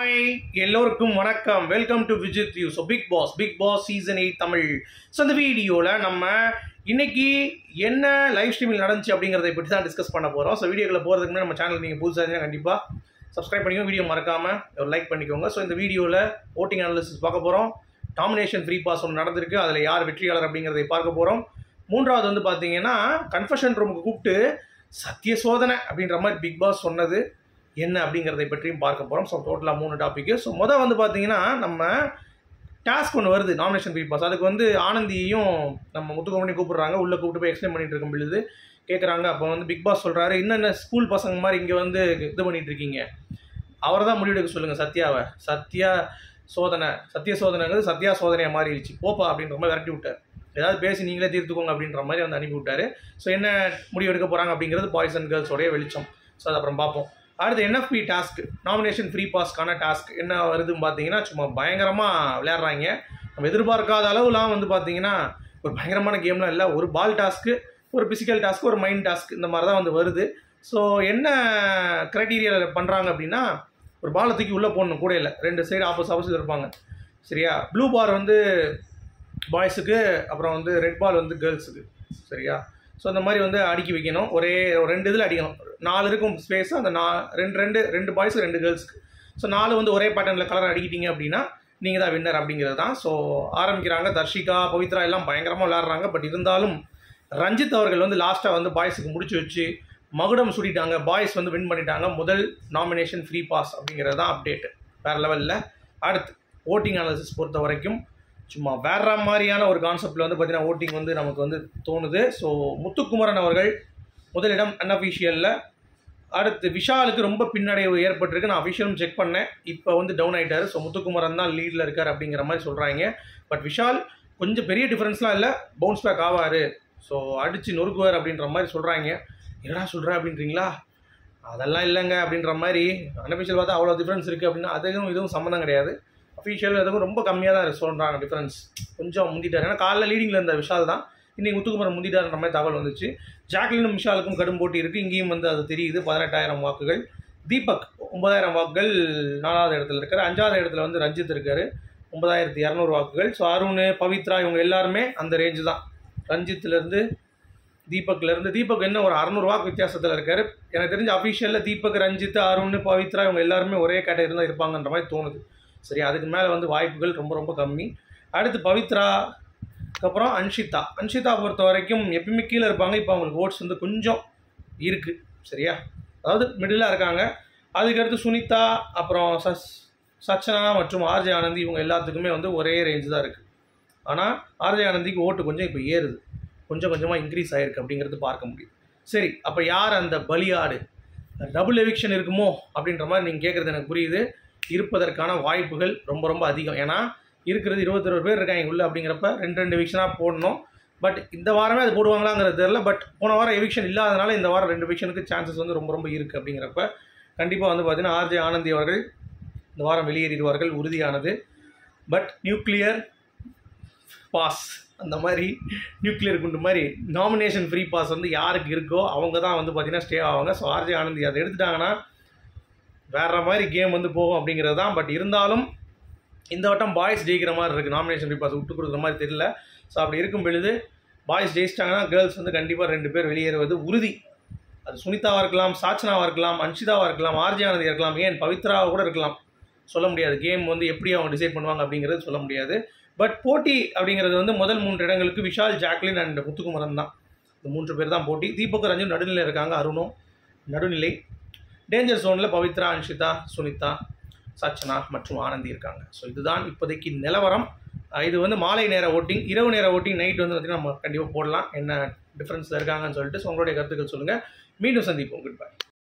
hi எல்லோருக்கும் வணக்கம் welcome to Vijith you so Bigg Boss Bigg Boss season eight Tamil so இந்த வீடியோவில் நம்ம இன்னைக்கு என்ன லைவ் ஸ்ட்ரீமில் நடந்துச்சு அப்படிங்கிறத பற்றி தான் டிஸ்கஸ் பண்ண போகிறோம் ஸோ வீடியோக்குள்ள போகிறதுக்கு முன்னாடி நம்ம சேனல் நீங்கள் புதுசாக இருந்தீங்கன்னா கண்டிப்பாக சப்ஸ்கிரைப் பண்ணிக்கோங்க வீடியோ மறக்காமல் ஒரு லைக் பண்ணிக்கோங்க ஸோ இந்த வீடியோவில் ஓட்டிங் அனாலிசிஸ் பார்க்க போகிறோம் டாமினேஷன் ஃப்ரீ பாஸ் ஒன்று நடந்திருக்கு அதில் யார் வெற்றியாளர் அப்படிங்கிறதை பார்க்க போகிறோம் மூன்றாவது வந்து பார்த்தீங்கன்னா கன்ஃபஷன் ரூமுக்கு கூப்பிட்டு சத்திய சோதனை அப்படின்ற மாதிரி பிக் பாஸ் சொன்னது என்ன அப்படிங்கிறதை பற்றியும் பார்க்க போகிறோம் ஸோ டோட்டலாக மூணு டாப்பிக்கு ஸோ மொதல் வந்து பார்த்தீங்கன்னா நம்ம டாஸ்க் ஒன்று வருது நாமினேஷன் ஃப்ரீ பாஸ் அதுக்கு வந்து ஆனந்தியையும் நம்ம முத்துக்கோமணி கூப்பிடுறாங்க உள்ளே கூப்பிட்டு போய் எக்ஸ்பிளைன் பண்ணிட்டு இருக்கும் பொழுது கேட்குறாங்க அப்போ வந்து பிக் பாஸ் சொல்கிறாரு இன்னென்ன ஸ்கூல் பசங்க மாதிரி இங்கே வந்து இது பண்ணிட்டு இருக்கீங்க அவரை தான் முடிவெடுக்க சொல்லுங்கள் சத்யாவை சத்யா சோதனை சத்திய சோதனைங்கிறது சத்யா சோதனையாக மாறிடுச்சு போப்பா அப்படின்ற மாதிரி விரட்டி விட்டார் ஏதாவது பேசி நீங்களே தீர்த்துக்கோங்க அப்படின்ற மாதிரி வந்து அனுப்பி விட்டாரு ஸோ என்ன முடிவு எடுக்க போகிறாங்க அப்படிங்கிறது பாய்ஸ் அண்ட் கேர்ள்ஸோடைய வெளிச்சம் ஸோ அது அப்புறம் பார்ப்போம் அடுத்து என்எஃப்பி டாஸ்க் நாமினேஷன் ஃப்ரீ பாஸ்க்கான டாஸ்க் என்ன வருதுன்னு பார்த்தீங்கன்னா சும்மா பயங்கரமாக விளையாடுறாங்க நம்ம எதிர்பார்க்காத அளவுலாம் வந்து பார்த்தீங்கன்னா ஒரு பயங்கரமான கேம்லாம் இல்லை ஒரு பால் டாஸ்க்கு ஒரு பிசிக்கல் டாஸ்க் ஒரு மைண்ட் டாஸ்க் இந்த மாதிரி தான் வந்து வருது ஸோ என்ன க்ரைட்டீரியாவில் பண்ணுறாங்க அப்படின்னா ஒரு பாலை தூக்கி உள்ளே போடணும் கூட இல்லை ரெண்டு சைடு ஆப்போஸ் ஆப்போசிட் இருப்பாங்க சரியா ப்ளூ பார் வந்து பாய்ஸுக்கு அப்புறம் வந்து ரெட் பால் வந்து கேர்ள்ஸுக்கு சரியா ஸோ அந்த மாதிரி வந்து அடுக்கி வைக்கணும் ஒரே ஒரு ரெண்டு இதில் அடிக்கணும் நாலு இருக்கும் ஸ்பேஸ் அந்த நா ரெண்டு ரெண்டு ரெண்டு பாய்ஸு ரெண்டு கேர்ள்ஸ்க்கு ஸோ நாலு வந்து ஒரே பேட்டர்னில் கலர் அடிக்கிட்டீங்க அப்படின்னா நீங்கள் தான் வின்னர் அப்படிங்கிறது தான் ஸோ ஆரம்பிக்கிறாங்க தர்ஷிகா பவித்ரா எல்லாம் பயங்கரமாக விளாட்றாங்க பட் இருந்தாலும் ரஞ்சித் அவர்கள் வந்து லாஸ்ட்டாக வந்து பாய்ஸுக்கு முடிச்சு வச்சு மகுடம் சுடிட்டாங்க பாய்ஸ் வந்து வின் பண்ணிட்டாங்க முதல் நாமினேஷன் ஃப்ரீ பாஸ் அப்படிங்கிறது தான் அப்டேட்டு வேறு லெவலில் அடுத்து ஓட்டிங் அனாலிசிஸ் பொறுத்த வரைக்கும் சும்மா வேற மாதிரியான ஒரு கான்செப்டில் வந்து பார்த்தீங்கன்னா ஓட்டிங் வந்து நமக்கு வந்து தோணுது ஸோ முத்துக்குமரன் அவர்கள் முதலிடம் அன்அஃபிஷியலில் அடுத்து விஷாலுக்கு ரொம்ப பின்னடைவு ஏற்பட்டிருக்கு நான் அஃபிஷியலும் செக் பண்ணேன் இப்போ வந்து டவுன் ஆகிட்டாரு ஸோ முத்துக்குமரன் தான் லீடில் இருக்கார் அப்படிங்கிற மாதிரி சொல்கிறாங்க பட் விஷால் கொஞ்சம் பெரிய டிஃப்ரென்ஸ்லாம் இல்லை பவுன்ஸ் பேக் ஆவார் ஸோ அடித்து நொறுக்குவார் அப்படின்ற மாதிரி சொல்கிறாங்க என்னடா சொல்கிற அப்படின்றீங்களா அதெல்லாம் இல்லைங்க அப்படின்ற மாதிரி அன்அஃபிஷியல் பார்த்தா அவ்வளோ டிஃப்ரென்ஸ் இருக்குது அப்படின்னா அதுவும் இதுவும் சம்மந்தம் கிடையாது அஃபிஷியல் எதுவும் ரொம்ப கம்மியாக தான் சொல்கிறாங்க டிஃப்ரென்ஸ் கொஞ்சம் முந்திட்டார் ஏன்னா காலைல லீடிங்கில் இருந்த விஷால் தான் இன்றைக்கி முத்துக்குமரன் முந்திட்டார்ன்ற மாதிரி தகவல் வந்துச்சு ஜாக்லினும் விஷாலுக்கும் கடும் போட்டி இருக்குது இங்கேயும் வந்து அது தெரியுது பதினெட்டாயிரம் வாக்குகள் தீபக் ஒன்பதாயிரம் வாக்குகள் நாலாவது இடத்துல இருக்கார் அஞ்சாவது இடத்துல வந்து ரஞ்சித் இருக்கார் ஒன்பதாயிரத்தி இரநூறு வாக்குகள் ஸோ அருண் பவித்ரா இவங்க எல்லாருமே அந்த ரேஞ்சு தான் ரஞ்சித்லேருந்து தீபக்லேருந்து தீபக் என்ன ஒரு அறநூறு வாக்கு வித்தியாசத்தில் இருக்கார் எனக்கு தெரிஞ்ச அஃபிஷியலில் தீபக் ரஞ்சித் அருண் பவித்ரா இவங்க எல்லாருமே ஒரே கேட்டகரி தான் இருப்பாங்கன்ற மாதிரி தோணுது சரி அதுக்கு மேலே வந்து வாய்ப்புகள் ரொம்ப ரொம்ப கம்மி அடுத்து பவித்ரா அதுக்கப்புறம் அன்ஷிதா அன்ஷிதா பொறுத்த வரைக்கும் எப்பயுமே கீழே இருப்பாங்க இப்போ அவங்களுக்கு ஓட்ஸ் வந்து கொஞ்சம் இருக்குது சரியா அதாவது மிடிலாக இருக்காங்க அதுக்கடுத்து சுனிதா அப்புறம் சஸ் சச்சனா மற்றும் ஆர்ஜே ஆனந்தி இவங்க எல்லாத்துக்குமே வந்து ஒரே ரேஞ்சு தான் இருக்குது ஆனால் ஆர்ஜே ஆனந்திக்கு ஓட்டு கொஞ்சம் இப்போ ஏறுது கொஞ்சம் கொஞ்சமாக இன்க்ரீஸ் ஆகிருக்கு அப்படிங்கிறது பார்க்க முடியும் சரி அப்போ யார் அந்த பலியாடு டபுள் எவிக்ஷன் இருக்குமோ அப்படின்ற மாதிரி நீங்கள் கேட்குறது எனக்கு புரியுது இருப்பதற்கான வாய்ப்புகள் ரொம்ப ரொம்ப அதிகம் ஏன்னா இருக்கிறது இருபத்தொரு பேர் இருக்காங்க உள்ள அப்படிங்கிறப்ப ரெண்டு ரெண்டு எவிக்ஷனாக போடணும் பட் இந்த வாரமே அது போடுவாங்களாங்கிறது தெரில பட் போன வாரம் எவிக்ஷன் இல்லாதனால இந்த வாரம் ரெண்டு எவிக்ஷனுக்கு சான்சஸ் வந்து ரொம்ப ரொம்ப இருக்குது அப்படிங்கிறப்ப கண்டிப்பாக வந்து பார்த்தீங்கன்னா ஆர்ஜே ஆனந்தி அவர்கள் இந்த வாரம் வெளியேறிடுவார்கள் உறுதியானது பட் நியூக்ளியர் பாஸ் அந்த மாதிரி நியூக்ளியர் குண்டு மாதிரி நாமினேஷன் ஃப்ரீ பாஸ் வந்து யாருக்கு இருக்கோ அவங்க தான் வந்து பார்த்தீங்கன்னா ஸ்டே ஆவாங்க ஸோ ஆர்ஜே ஆனந்தி அதை எடுத்துட்டாங்கன்னா வேற மாதிரி கேம் வந்து போகும் அப்படிங்கிறது தான் பட் இருந்தாலும் இந்த வட்டம் பாய்ஸ் ஜெயிக்கிற மாதிரி இருக்குது நாமினேஷன் ஃப்ரீ பாஸ் விட்டு கொடுக்குற மாதிரி தெரியல ஸோ அப்படி இருக்கும் பொழுது பாய்ஸ் ஜெயிச்சிட்டாங்கன்னா கேர்ள்ஸ் வந்து கண்டிப்பாக ரெண்டு பேர் வெளியேறுவது உறுதி அது சுனிதாவாக இருக்கலாம் சாச்சனாவாக இருக்கலாம் அன்ஷிதாவாக இருக்கலாம் ஆர்ஜி ஆனந்தி இருக்கலாம் ஏன் பவித்ராவாக கூட இருக்கலாம் சொல்ல முடியாது கேம் வந்து எப்படி அவங்க டிசைட் பண்ணுவாங்க அப்படிங்கிறது சொல்ல முடியாது பட் போட்டி அப்படிங்கிறது வந்து முதல் மூன்று இடங்களுக்கு விஷால் ஜாக்லின் அண்ட் முத்துக்குமரன் தான் இந்த மூன்று பேர் தான் போட்டி தீபக் ரஞ்சன் நடுநிலை இருக்காங்க அருணும் நடுநிலை டேஞ்சர் ஜோனில் பவித்ரா அன்ஷிதா சுனிதா சச்சனா மற்றும் ஆனந்தி இருக்காங்க ஸோ இதுதான் இப்போதைக்கு நிலவரம் இது வந்து மாலை நேர ஓட்டிங் இரவு நேர ஓட்டிங் நைட் வந்து பார்த்திங்கன்னா நம்ம கண்டிப்பாக போடலாம் என்ன டிஃப்ரென்ஸில் இருக்காங்கன்னு சொல்லிட்டு ஸோ உங்களுடைய கருத்துக்கள் சொல்லுங்கள் மீண்டும் சந்திப்போம் குட் பை